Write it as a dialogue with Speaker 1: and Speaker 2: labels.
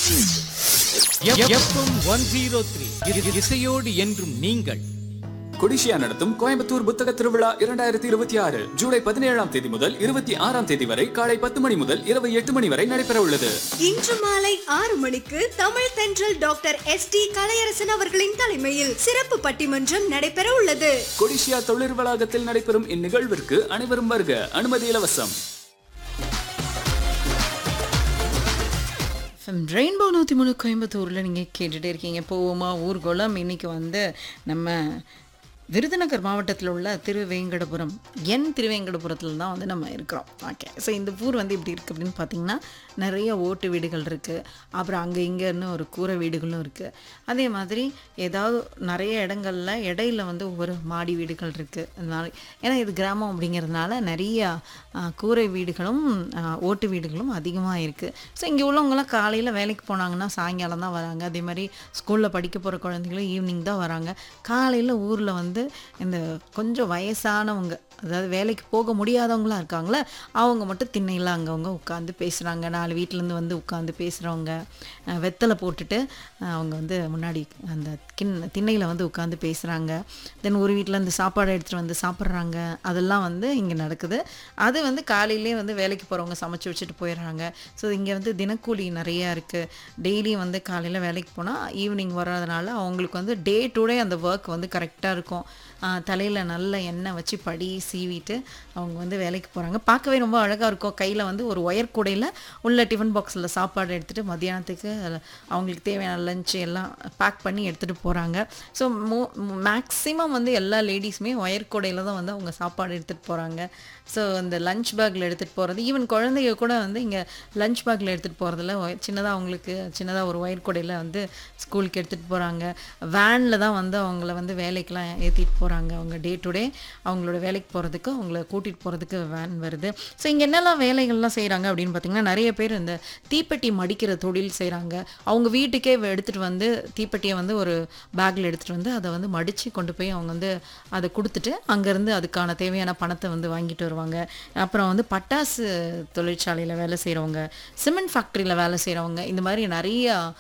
Speaker 1: FM one zero three இசையோடு என்றும் நீங்கள்
Speaker 2: கொடிஷியா நடத்தும் கோயம்புத்தூர் புத்தக திருவிழா இரண்டாயிரத்தி இருபத்தி ஆறு ஜூலை பதினேழாம் தேதி முதல் இருபத்தி ஆறாம் தேதி வரை காலை பத்து மணி முதல் இரவு எட்டு மணி வரை நடைபெற உள்ளது
Speaker 3: இன்று மாலை ஆறு மணிக்கு தமிழ் தென்றல் டாக்டர் எஸ் டி கலையரசன் அவர்களின் தலைமையில் சிறப்பு பட்டிமன்றம் நடைபெற உள்ளது
Speaker 2: கொடிஷியா தொழில் வளாகத்தில் நடைபெறும் இந்நிகழ்விற்கு அனைவரும் வருக அனுமதி இலவசம்
Speaker 4: ரெயின்போ நூற்றி மூணு கோயம்புத்தூரில் நீங்கள் கேட்டுகிட்டே இருக்கீங்க போவோமா ஊர்கோலம் இன்னைக்கு வந்து நம்ம விருதுநகர் மாவட்டத்தில் உள்ள திருவேங்கடபுரம் என் திருவேங்கடபுரத்தில் தான் வந்து நம்ம இருக்கிறோம் ஓகே ஸோ இந்த ஊர் வந்து எப்படி இருக்குது அப்படின்னு பார்த்தீங்கன்னா நிறைய ஓட்டு வீடுகள் இருக்குது அப்புறம் அங்கே இங்கேன்னு ஒரு கூரை வீடுகளும் இருக்குது அதே மாதிரி ஏதாவது நிறைய இடங்கள்ல இடையில வந்து ஒவ்வொரு மாடி வீடுகள் இருக்குது அதனால ஏன்னா இது கிராமம் அப்படிங்கிறதுனால நிறைய ஆ, கூரை வீடுகளும் ஆ, ஓட்டு வீடுகளும் அதிகமாக இருக்குது ஸோ இங்கே உள்ளவங்களாம் காலையில் வேலைக்கு போனாங்கன்னா சாயங்காலம் தான் வராங்க அதே மாதிரி ஸ்கூலில் படிக்க போகிற குழந்தைங்களும் ஈவினிங் தான் வராங்க காலையில் ஊரில் வந்து இந்த கொஞ்சம் வயசானவங்க அதாவது வேலைக்கு போக முடியாதவங்களாம் இருக்காங்களே அவங்க மட்டும் திண்ணையில் அங்கவங்க உட்காந்து பேசுகிறாங்க நாலு வீட்டிலேருந்து வந்து உட்காந்து பேசுகிறவங்க வெத்தலை போட்டுட்டு அஹ், அவங்க வந்து முன்னாடி அந்த கிண் திண்ணையில் வந்து உட்காந்து பேசுகிறாங்க தென் ஒரு வீட்டில் இருந்து சாப்பாடு எடுத்துகிட்டு வந்து சாப்பிட்றாங்க அதெல்லாம் வந்து இங்கே நடக்குது அது வந்து காலையிலே வந்து வேலைக்கு போகிறவங்க சமைச்சு வச்சுட்டு போயிடுறாங்க ஸோ இங்கே வந்து தினக்கூலி நிறையா இருக்குது டெய்லியும் வந்து காலையில் வேலைக்கு போனால் ஈவினிங் வர்றதுனால அவங்களுக்கு வந்து டே டு டே அந்த ஒர்க் வந்து கரெக்டாக இருக்கும் தலையில் நல்ல எண்ணெய் வச்சு படி சீவிட்டு அவங்க வந்து வேலைக்கு போகிறாங்க பார்க்கவே ரொம்ப அழகாக இருக்கும் கையில் வந்து ஒரு ஒயர் கூடையில் உள்ள டிஃபன் பாக்ஸில் சாப்பாடு எடுத்துகிட்டு மத்தியானத்துக்கு அவங்களுக்கு தேவையான லஞ்ச் எல்லாம் பேக் பண்ணி எடுத்துகிட்டு போகிறாங்க ஸோ மோ மேக்ஸிமம் வந்து எல்லா லேடிஸுமே ஒயர் கூடையில் தான் வந்து அவங்க சாப்பாடு எடுத்துகிட்டு போகிறாங்க ஸோ அந்த லஞ்ச் பேக்கில் எடுத்துகிட்டு போகிறது ஈவன் குழந்தைங்க கூட வந்து இங்கே லஞ்ச் பேக்கில் எடுத்துகிட்டு போகிறதுல சின்னதாக அவங்களுக்கு சின்னதாக ஒரு ஒயர் கூடையில் வந்து ஸ்கூலுக்கு எடுத்துகிட்டு போகிறாங்க வேனில் தான் வந்து அவங்கள வந்து வேலைக்கெலாம் ஏற்றிட்டு போகிறாங்க அவங்க டே டு டே அவங்களோட வேலைக்கு போகிறதுக்கு அவங்கள கூட்டிகிட்டு போகிறதுக்கு வேன் வருது ஸோ இங்கே என்னெல்லாம் வேலைகள்லாம் செய்கிறாங்க அப்படின்னு பார்த்தீங்கன்னா நிறைய பேர் இந்த தீப்பெட்டி மடிக்கிற தொழில் செய்கிறாங்க அவங்க வீட்டுக்கே எடுத்துகிட்டு வந்து தீப்பெட்டியை வந்து ஒரு பேக்கில் எடுத்துகிட்டு வந்து அதை வந்து மடித்து கொண்டு போய் அவங்க வந்து அதை கொடுத்துட்டு அங்கேருந்து அதுக்கான தேவையான பணத்தை வந்து வாங்கிட்டு வருவாங்க அப்புறம் வந்து பட்டாசு தொழிற்சாலையில் வேலை செய்கிறவங்க சிமெண்ட் ஃபேக்ட்ரியில் வேலை செய்கிறவங்க இந்த மாதிரி நிறைய